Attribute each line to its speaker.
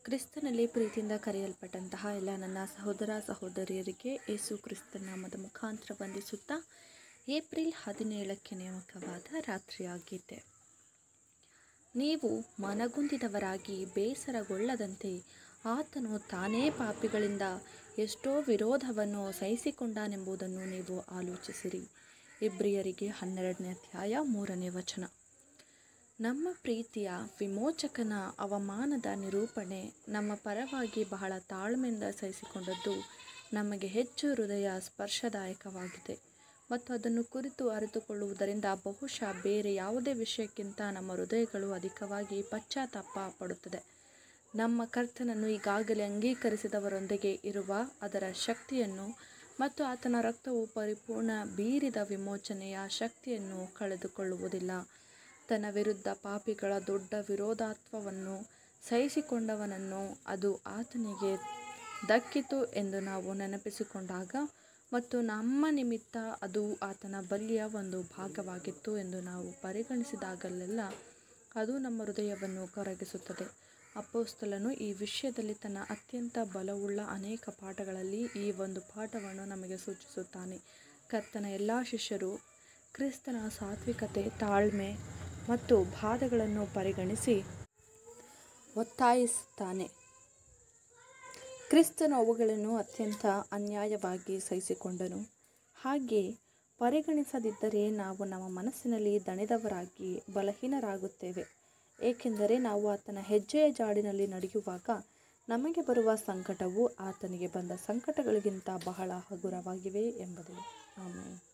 Speaker 1: ಕ್ರಿಸ್ತನಲ್ಲಿ ಪ್ರೀತಿಯಿಂದ ಕರೆಯಲ್ಪಟ್ಟಂತಹ ಎಲ್ಲ ನನ್ನ ಸಹೋದರ ಸಹೋದರಿಯರಿಗೆ ಯೇಸು ಕ್ರಿಸ್ತನ ನಾಮದ ಮುಖಾಂತರ ವಂದಿಸುತ್ತಾ ಏಪ್ರಿಲ್ ಹದಿನೇಳಕ್ಕೆ ನೇಮಕವಾದ ರಾತ್ರಿಯಾಗಿದೆ ನೀವು ಮನಗುಂದಿದವರಾಗಿ ಬೇಸರಗೊಳ್ಳದಂತೆ ಆತನು ತಾನೇ ಪಾಪಿಗಳಿಂದ ಎಷ್ಟೋ ವಿರೋಧವನ್ನು ಸಹಿಸಿಕೊಂಡನೆಂಬುದನ್ನು ನೀವು ಆಲೋಚಿಸಿರಿ ಇಬ್ರಿಯರಿಗೆ ಹನ್ನೆರಡನೇ ಅಧ್ಯಾಯ ಮೂರನೇ ವಚನ ನಮ್ಮ ಪ್ರೀತಿಯ ವಿಮೋಚಕನ ಅವಮಾನದ ನಿರೂಪಣೆ ನಮ್ಮ ಪರವಾಗಿ ಬಹಳ ತಾಳ್ಮೆಯಿಂದ ಸಹಿಸಿಕೊಂಡದ್ದು ನಮಗೆ ಹೆಚ್ಚು ಹೃದಯ ಸ್ಪರ್ಶದಾಯಕವಾಗಿದೆ ಮತ್ತು ಅದನ್ನು ಕುರಿತು ಅರಿತುಕೊಳ್ಳುವುದರಿಂದ ಬಹುಶಃ ಬೇರೆ ಯಾವುದೇ ವಿಷಯಕ್ಕಿಂತ ನಮ್ಮ ಹೃದಯಗಳು ಅಧಿಕವಾಗಿ ಪಶ್ಚಾತ್ತಾಪ ಪಡುತ್ತದೆ ನಮ್ಮ ಕರ್ತನನ್ನು ಈಗಾಗಲೇ ಅಂಗೀಕರಿಸಿದವರೊಂದಿಗೆ ಇರುವ ಅದರ ಶಕ್ತಿಯನ್ನು ಮತ್ತು ಆತನ ರಕ್ತವು ಪರಿಪೂರ್ಣ ಬೀರಿದ ವಿಮೋಚನೆಯ ಶಕ್ತಿಯನ್ನು ಕಳೆದುಕೊಳ್ಳುವುದಿಲ್ಲ ತನ್ನ ವಿರುದ್ಧ ಪಾಪಿಗಳ ದೊಡ್ಡ ವಿರೋಧಾತ್ವವನ್ನು ಸಹಿಸಿಕೊಂಡವನನ್ನು ಅದು ಆತನಿಗೆ ದಕ್ಕಿತು ಎಂದು ನಾವು ನೆನಪಿಸಿಕೊಂಡಾಗ ಮತ್ತು ನಮ್ಮ ನಿಮಿತ್ತ ಅದು ಆತನ ಬಲಿಯ ಒಂದು ಭಾಗವಾಗಿತ್ತು ಎಂದು ನಾವು ಪರಿಗಣಿಸಿದಾಗಲೆಲ್ಲ ಅದು ನಮ್ಮ ಹೃದಯವನ್ನು ಕರಗಿಸುತ್ತದೆ ಅಪೋಸ್ತಲನು ಈ ವಿಷಯದಲ್ಲಿ ತನ್ನ ಅತ್ಯಂತ ಬಲವುಳ್ಳ ಅನೇಕ ಪಾಠಗಳಲ್ಲಿ ಈ ಒಂದು ಪಾಠವನ್ನು ನಮಗೆ ಸೂಚಿಸುತ್ತಾನೆ ಕರ್ತನ ಎಲ್ಲ ಶಿಷ್ಯರು ಕ್ರಿಸ್ತನ ಸಾತ್ವಿಕತೆ ತಾಳ್ಮೆ ಮತ್ತು ಬಾಧೆಗಳನ್ನು ಪರಿಗಣಿಸಿ ಒತ್ತಾಯಿಸುತ್ತಾನೆ ಕ್ರಿಸ್ತನು ಅವುಗಳನ್ನು ಅತ್ಯಂತ ಅನ್ಯಾಯವಾಗಿ ಸಹಿಸಿಕೊಂಡನು ಹಾಗೆ ಪರಿಗಣಿಸದಿದ್ದರೆ ನಾವು ನಮ್ಮ ಮನಸ್ಸಿನಲ್ಲಿ ದಣಿದವರಾಗಿ ಬಲಹೀನರಾಗುತ್ತೇವೆ ಏಕೆಂದರೆ ನಾವು ಆತನ ಹೆಜ್ಜೆಯ ಜಾಡಿನಲ್ಲಿ ನಡೆಯುವಾಗ ನಮಗೆ ಬರುವ ಸಂಕಟವು ಆತನಿಗೆ ಬಂದ ಸಂಕಟಗಳಿಗಿಂತ ಬಹಳ ಹಗುರವಾಗಿವೆ ಎಂಬುದೇ ಆಮೇಲೆ